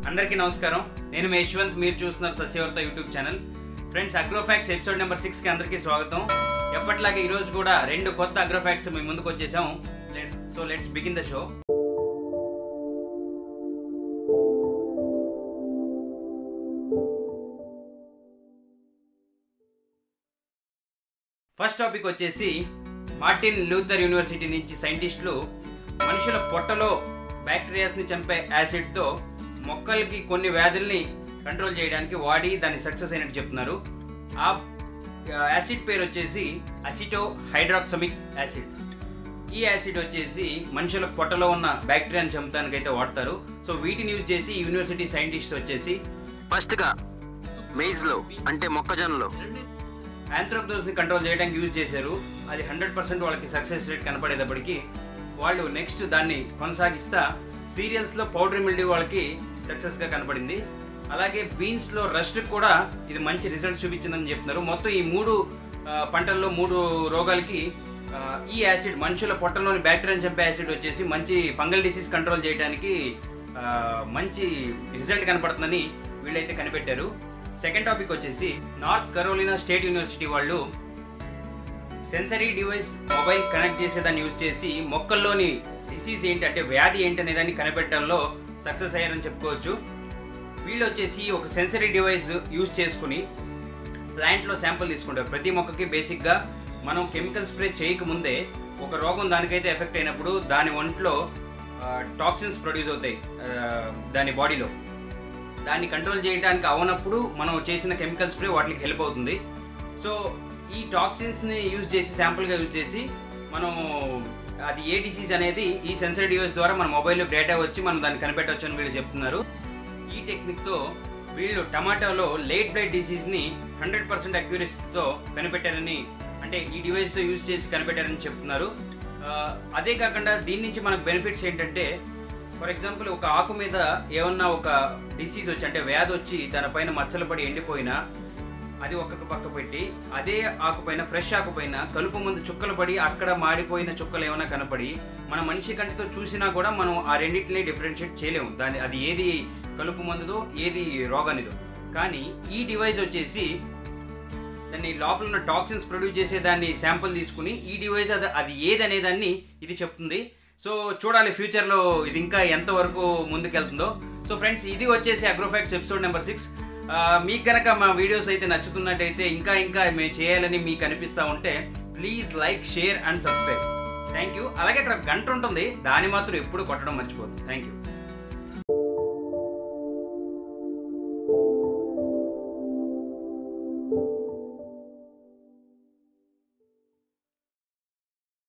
అందరికీ నమస్కారం నేను మీ యశ్వంత్ మీరు చూస్తున్నారు Sasyavarta YouTube channel friends Agrofacts episode number సిక్స్కి అందరికీ స్వాగతం ఎప్పటిలాగే ఈరోజు కూడా రెండు కొత్త అగ్రోఫాక్ట్స్ మీ ముందుకు వచ్చేసాం so let's begin the show first topic వచ్చేసి మార్టిన్ లూథర్ యూనివర్సిటీ నుంచి సైంటిస్టులు మనుషుల పొట్టలో బ్యాక్టీరియాస్ని చంపే యాసిడ్తో మొక్కలకి కొన్ని వ్యాధుల్ని కంట్రోల్ చేయడానికి వాడి దాన్ని సక్సెస్ అయినట్టు చెప్తున్నారు ఆ యాసిడ్ పేరు వచ్చేసి అసిటో హైడ్రాక్సమిక్ యాసిడ్ ఈ యాసిడ్ వచ్చేసి మనుషుల పొట్టలో ఉన్న బ్యాక్టీరియాని చంపడానికి అయితే వాడతారు సో వీటిని యూజ్ చేసి యూనివర్సిటీ సైంటిస్ట్ వచ్చేసి ఫస్ట్ గా మెయిజ్ లో అంటే మొక్కజొన్నలో ని కంట్రోల్ చేయడానికి యూజ్ చేశారు అది హండ్రెడ్ పర్సెంట్ వాళ్ళకి సక్సెస్ రేట్ కనపడేటప్పటికి వాళ్ళు నెక్స్ట్ దాన్ని కొనసాగిస్తా సీరియల్స్లో పౌడర్ మిల్డీ వాళ్ళకి సక్సెస్గా కనపడింది అలాగే బీన్స్లో రస్ట్ కూడా ఇది మంచి రిజల్ట్ చూపించిందని చెప్తున్నారు మొత్తం ఈ మూడు ఆ, పంటల్లో మూడు రోగాలకి ఆ, ఈ యాసిడ్ మనుషుల పొట్టలోని బ్యాక్టీరియాని చంపే యాసిడ్ వచ్చేసి మంచి ఫంగల్ డిసీజ్ కంట్రోల్ చేయడానికి ఆ, మంచి రిజల్ట్ కనపడుతుందని వీళ్ళైతే కనిపెట్టారు సెకండ్ టాపిక్ వచ్చేసి నార్త్ కరోలినా స్టేట్ యూనివర్సిటీ వాళ్ళు సెన్సరీ డివైస్ మొబైల్ కనెక్ట్ చేసేదాన్ని యూజ్ చేసి మొక్కల్లోని డిసీజ్ ఏంటి అంటే వ్యాధి ఏంటి అనే దాన్ని కనిపెట్టడంలో సక్సెస్ అయ్యారని చెప్పుకోవచ్చు వీళ్ళు వచ్చేసి ఒక సెన్సరీ డివైస్ యూజ్ చేసుకుని ప్లాంట్లో శాంపుల్ తీసుకుంటారు ప్రతి మొక్కకి బేసిక్గా మనం కెమికల్ స్ప్రే చేయకముందే ఒక రోగం దానికైతే ఎఫెక్ట్ అయినప్పుడు దాని ఒంట్లో టాక్సిన్స్ ప్రొడ్యూస్ అవుతాయి ఆ, దాని బాడీలో దాన్ని కంట్రోల్ చేయడానికి అవనప్పుడు మనం చేసిన కెమికల్ స్ప్రే వాటికి హెల్ప్ అవుతుంది సో ఈ టాక్సిన్స్ని యూజ్ చేసి శాంపుల్గా యూజ్ చేసి మనం అది ఏ డిసీజ్ అనేది ఈ సెన్సరీ డివైస్ ద్వారా మన మొబైల్లో డేటా వచ్చి మనం దాన్ని కనిపెట్టవచ్చు అని వీళ్ళు చెప్తున్నారు ఈ టెక్నిక్తో వీళ్ళు టమాటోలో లేట్ బ్లడ్ డిసీజ్ని హండ్రెడ్ పర్సెంట్ అక్యూరసీతో కనిపెట్టారని అంటే ఈ డివైస్తో యూజ్ చేసి కనిపెట్టారని చెప్తున్నారు ఆ, అదే కాకుండా దీని నుంచి మనకు బెనిఫిట్స్ ఏంటంటే ఫర్ ఎగ్జాంపుల్ ఒక ఆకు మీద ఏమన్నా ఒక డిసీజ్ వచ్చి అంటే వ్యాధి వచ్చి దానిపైన మచ్చలు పడి ఎండిపోయినా అది ఒక్కొక్క పక్క పెట్టి అదే ఆకు పైన ఫ్రెష్ ఆకు పైన కలుపు ముందు చుక్కలు పడి అక్కడ మాడిపోయిన చుక్కలు ఏమైనా కనపడి మన మనిషి కంటితో చూసినా కూడా మనం ఆ రెండింటిని డిఫరెన్షియేట్ చేయలేము దాని అది ఏది కలుపు మందుదో ఏది రోగానిదో కానీ ఈ డివైస్ వచ్చేసి దాన్ని లోపల ఉన్న టాక్సిన్స్ ప్రొడ్యూస్ చేసే దాన్ని శాంపుల్ తీసుకుని ఈ డివైస్ అది అది ఏదనే దాన్ని ఇది చెప్తుంది సో చూడాలి ఫ్యూచర్లో ఇది ఇంకా ఎంతవరకు ముందుకెళ్తుందో సో ఫ్రెండ్స్ ఇది వచ్చేసి అగ్రోఫాక్ట్స్ ఎపిసోడ్ నెంబర్ సిక్స్ మీకు కనుక మా వీడియోస్ అయితే నచ్చుతున్నట్టయితే ఇంకా ఇంకా మేము చేయాలని మీకు అనిపిస్తూ ఉంటే please like share and subscribe thank you అలాగే అక్కడ గంట ఉంటుంది దాన్ని మాత్రం ఎప్పుడు కొట్టడం మర్చిపోదు థ్యాంక్ యూ